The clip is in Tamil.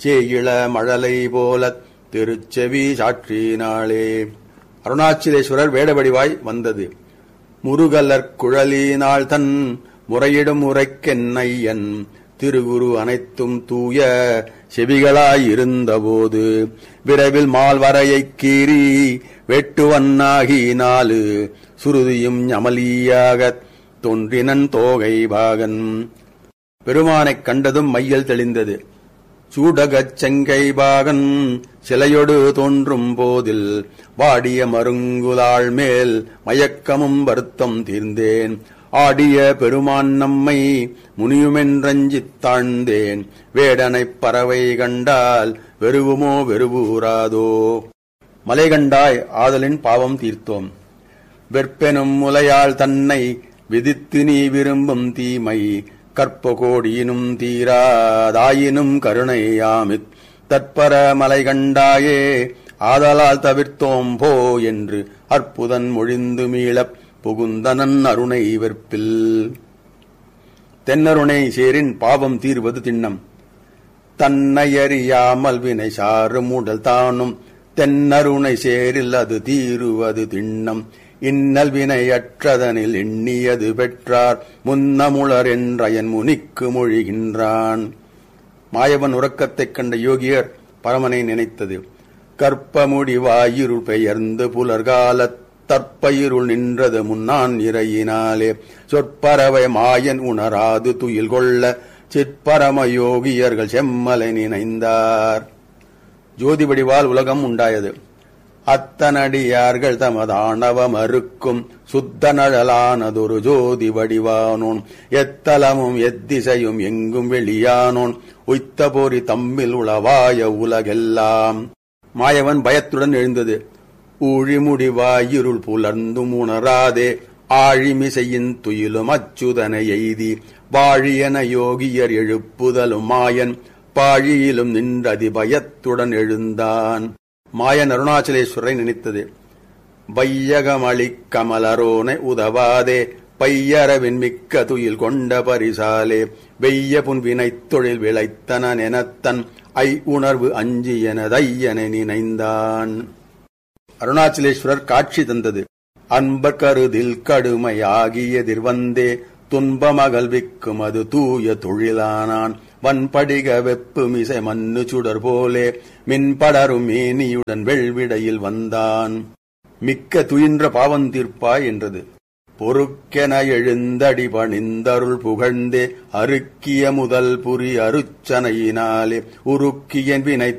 சேயிள மழலை போல திருச்செவி சாற்றினாளே அருணாச்சலேஸ்வரர் வேடவடிவாய் வந்தது முருகலர் குழலினாள் தன் முறையிடும் உரைக்கென்னையன் திருகுரு அனைத்தும் தூய செவிகளாயிருந்தபோது விரைவில் மால்வரையைக் கீறி வெட்டுவன்னாகி நாலு சுருதியும் ஞமலியாகத் தோன்றினன் தோகை பாகன் பெருமானைக் கண்டதும் மையல் தெளிந்தது சூடகச் செங்கை பாகன் சிலையொடு தோன்றும் போதில் வாடிய மருங்குலாள் மேல் மயக்கமும் வருத்தம் தீர்ந்தேன் ஆடிய பெருமான் நம்மை முனியுமென்றஞ்சித் தாழ்ந்தேன் வேடனைப் பறவை கண்டால் வெறுவுமோ வெறுவூராதோ மலை கண்டாய் ஆதலின் பாவம் தீர்த்தோம் வெற்பெனும் முலையாள் தன்னை விதித்து நீ விரும்பும் தீமை கற்ப கோடியினும் தீராதாயினும் கருணையாமித் தற்பர மலை கண்டாயே ஆதலால் தவிர்த்தோம் போ என்று அற்புதன் மொழிந்து மீளப் புகுந்தனன் அருணை வெற்பில் தென்னருணை சேரின் பாவம் தீர்வது திண்ணம் தன்னையறியாமல் வினை சாரும் உடல் தானும் தென்னருணை சேரில் அது தீருவது திண்ணம் இன்னல் வினையற்றதனில் எண்ணியது பெற்றார் முன்னமுளர் என்றயன் முனிக்கு மொழிகின்றான் மாயவன் உறக்கத்தைக் கண்ட யோகியர் பரமனை நினைத்தது கற்பமுடி வாயிருள் பெயர்ந்து புலர்காலத் தற்பயிருள் நின்றது முன்னான் இறையினாலே சொற்பறவை மாயன் உணராது துயில் கொள்ள சிற்பரம யோகியர்கள் செம்மலை நினைந்தார் ஜோதி வடிவால் உலகம் உண்டாயது அத்தனடியார்கள் தமதானவ மறுக்கும் சுத்த நழலானதொரு ஜோதி வடிவானோன் எத்தலமும் எத்திசையும் எங்கும் வெளியானோன் உய்த்த போரி தம்மில் உளவாய உலகெல்லாம் மாயவன் பயத்துடன் எழுந்தது ஊழிமுடிவாயிருள் புலர்ந்தும் உணராதே ஆழிமிசையின் துயிலும் அச்சுதனை எய்தி வாழியன யோகியர் எழுப்புதலும் மாயன் பாழியிலும் நின்றதி பயத்துடன் எழுந்தான் மாயன் அருணாச்சலேஸ்வரை நினைத்தது வையகமளிக் கமலரோனை உதவாதே பையரவின் மிக்க துயில் கொண்ட பரிசாலே வெய்ய புன்வினைத் தொழில் விளைத்தனன் எனத்தன் ஐ உணர்வு அஞ்சி எனதையனை நினைந்தான் அருணாச்சலேஸ்வரர் காட்சி தந்தது அன்பர் கருதில் கடுமை ஆகியதிர்வந்தே துன்பமகல்விக்கும் அது தூய தொழிலானான் வன்படிக வெப்பு மிசை மண்ணு சுடர் போலே மின்படரும் மேனியுடன் வெள்விடையில் வந்தான் மிக்க துயின்ற பாவம் தீர்ப்பாய் என்றது பொறுக்கென எழுந்தடி பணிந்தருள் புகழ்ந்தே அருக்கிய முதல் புரி அருச்சனையினாலே உருக்கியன் வினை